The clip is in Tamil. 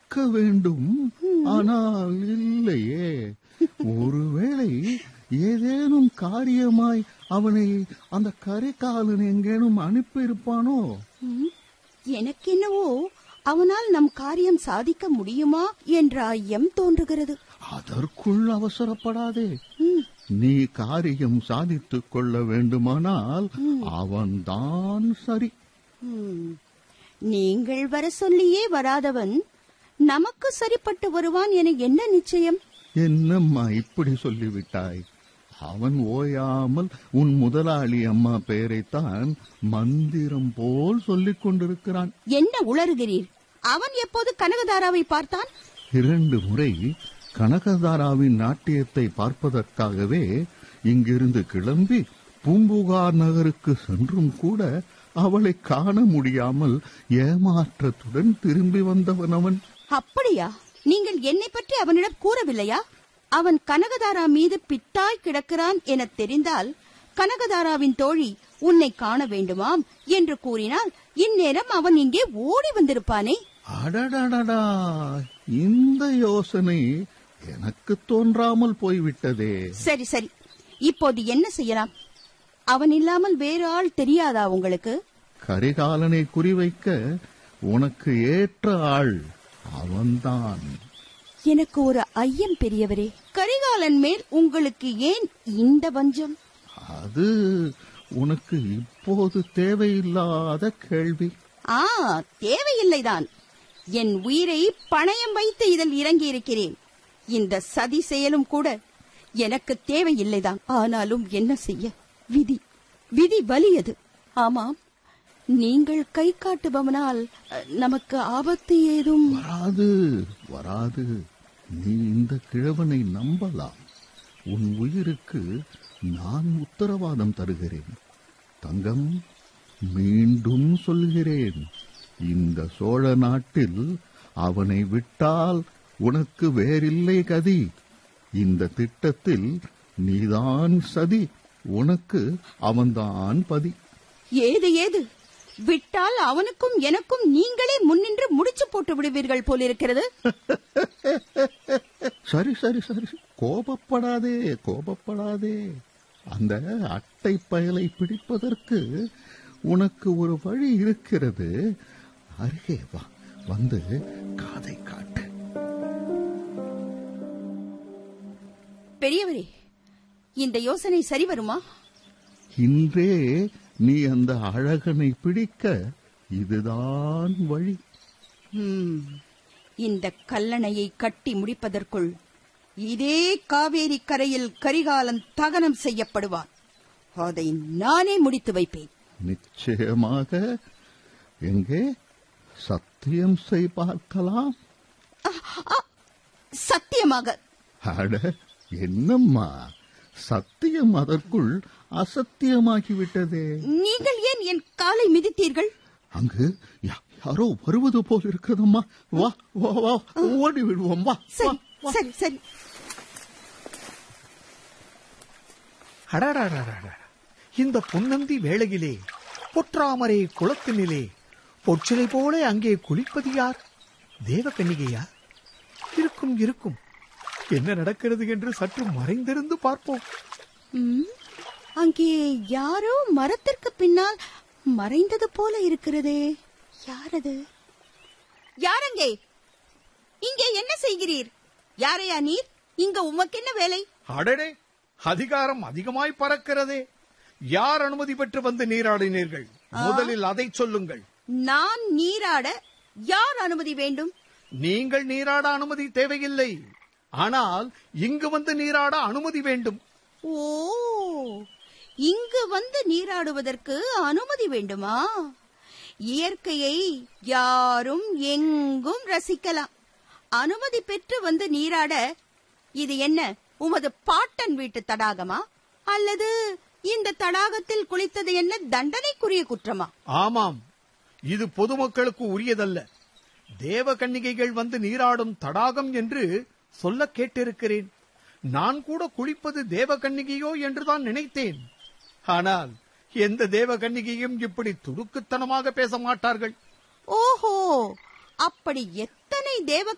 இருக்க வேண்டும் ஆனால் இல்லையே ஒருவேளை ஏதேனும் காரியமாய் அவனை அந்த கரைக்காலன் எங்கேனும் அனுப்பியிருப்பானோ ம், எனக்கென்னவோ அவனால் நம் காரியம் சாதிக்க முடியுமா என்ற ஐயம் தோன்றுகிறது அதற்குள் அவசரப்படாதே ம், நீ காரியம் சாதித்துக் கொள்ள வேண்டுமானால் அவன்தான் சரி ம். நீங்கள் வர சொல்லியே வராதவன் நமக்கு சரிப்பட்டு வருவான் என என்ன நிச்சயம் என்னம்மா இப்படி சொல்லிவிட்டாய் அவன் ஓயாமல் உன் முதலாளி அம்மா பெயரைத்தான் மந்திரம் போல் சொல்லிக் கொண்டிருக்கிறான் என்ன உளறுகிறீர் அவன் எப்போது கனகதாராவை பார்த்தான் இரண்டு முறை கனகதாராவின் நாட்டியத்தை பார்ப்பதற்காகவே இங்கிருந்து கிளம்பி பூம்புகார் நகருக்கு சென்றும் கூட அவளை காண முடியாமல் ஏமாற்றத்துடன் திரும்பி வந்தவன் அவன் அப்படியா நீங்கள் என்னை பற்றி அவனிடம் கூறவில்லையா அவன் கனகதாரா மீது பித்தாய் கிடக்கிறான் என தெரிந்தால் கனகதாராவின் தோழி உன்னை காண வேண்டுமாம் என்று கூறினால் இந்நேரம் அவன் இங்கே ஓடி வந்திருப்பானே அடடடடா இந்த யோசனை எனக்கு தோன்றாமல் போய்விட்டதே சரி சரி இப்போது என்ன செய்யலாம் அவன் இல்லாமல் வேறு ஆள் தெரியாதா உங்களுக்கு கரிகாலனை குறிவைக்க உனக்கு ஏற்ற ஆள் அவன்தான் எனக்கு ஒரு ஐயம் பெரியவரே கரிகாலன் மேல் உங்களுக்கு ஏன் இந்த வஞ்சம் அது உனக்கு இப்போது தேவையில்லாத கேள்வி ஆ தேவையில்லைதான் என் உயிரை பணயம் வைத்து இதில் இறங்கி இருக்கிறேன் இந்த சதி செயலும் கூட எனக்கு தேவையில்லைதான் ஆனாலும் என்ன செய்ய விதி விதி வலியது ஆமாம் நீங்கள் கை காட்டுபவனால் அஹ், நமக்கு ஆபத்து ஏதும் வராது வராது நீ இந்த கிழவனை நம்பலாம் உன் உயிருக்கு நான் உத்தரவாதம் தருகிறேன் தங்கம் மீண்டும் சொல்கிறேன் இந்த சோழ நாட்டில் அவனை விட்டால் உனக்கு வேறில்லை கதி இந்த திட்டத்தில் நீதான் சதி உனக்கு அவன்தான் பதி ஏது ஏது விட்டால் அவனுக்கும் எனக்கும் நீங்களே முன்னின்று முடிச்சு போட்டு விடுவீர்கள் போலிருக்கிறது சரி சரி சரி கோபப்படாதே கோபப்படாதே அந்த அட்டை பயலை பிடிப்பதற்கு உனக்கு ஒரு வழி இருக்கிறது அருகே வா வந்து காதை காட்டு பெரியவரே இந்த யோசனை சரி வருமா இன்றே நீ அந்த அழகனை பிடிக்க இதுதான் வழி ஹம், இந்த கல்லணையை கட்டி முடிப்பதற்குள் இதே காவேரி கரையில் கரிகாலன் தகனம் செய்யப்படுவான் அதை நானே முடித்து வைப்பேன் நிச்சயமாக எங்கே சத்தியம் செய் பார்க்கலாம் சத்தியமாக அட என்னம்மா சத்தியம் அதற்குள் அசத்தியமாகிவிட்டதே நீங்கள் ஏன் என் காலை மிதித்தீர்கள் அங்கு யா- யாரோ வருவது போல் இருக்கிறதம்மா வா வா வா ஓடி விடுவோம் வா வா, சரி வா. சரி சரி அடடடடட. இந்த பொன்னந்தி வேளையிலே பொற்றாமரை குளத்தினிலே பொற்சிலை போல அங்கே குளிப்பது யார் தேவகன்னிகையா இருக்கும் இருக்கும் என்ன நடக்கிறது என்று சற்று மறைந்திருந்து பார்ப்போம் ம், அங்கே யாரோ மரத்திற்கு பின்னால் மறைந்தது போல இருக்கிறதே யாரது யாரங்கே இங்கே என்ன செய்கிறீர் யாரையா நீர் இங்க உமக்கென்ன வேலை அடடே அதிகாரம் அதிகமாய் பறக்கிறதே யார் அனுமதி பெற்று வந்து நீராடினீர்கள் முதலில் அதை சொல்லுங்கள் நான் நீராட யார் அனுமதி வேண்டும் நீங்கள் நீராட அனுமதி தேவையில்லை ஆனால் இங்கு வந்து நீராட அனுமதி வேண்டும் ஓ இங்கு வந்து நீராடுவதற்கு அனுமதி வேண்டுமா இயற்கையை யாரும் எங்கும் ரசிக்கலாம் அனுமதி பெற்று வந்து நீராட இது என்ன உமது பாட்டன் வீட்டு தடாகமா அல்லது இந்த தடாகத்தில் குளித்தது என்ன தண்டனைக்குரிய குற்றமா ஆமாம் இது பொதுமக்களுக்கு உரியதல்ல தேவ கன்னிகைகள் வந்து நீராடும் தடாகம் என்று சொல்ல கேட்டிருக்கிறேன் நான் கூட குளிப்பது தேவ கன்னிகையோ என்றுதான் நினைத்தேன் ஆனால் எந்த தேவ கன்னிகையும் இப்படி துடுக்குத்தனமாக பேச மாட்டார்கள் ஓஹோ அப்படி எத்தனை தேவ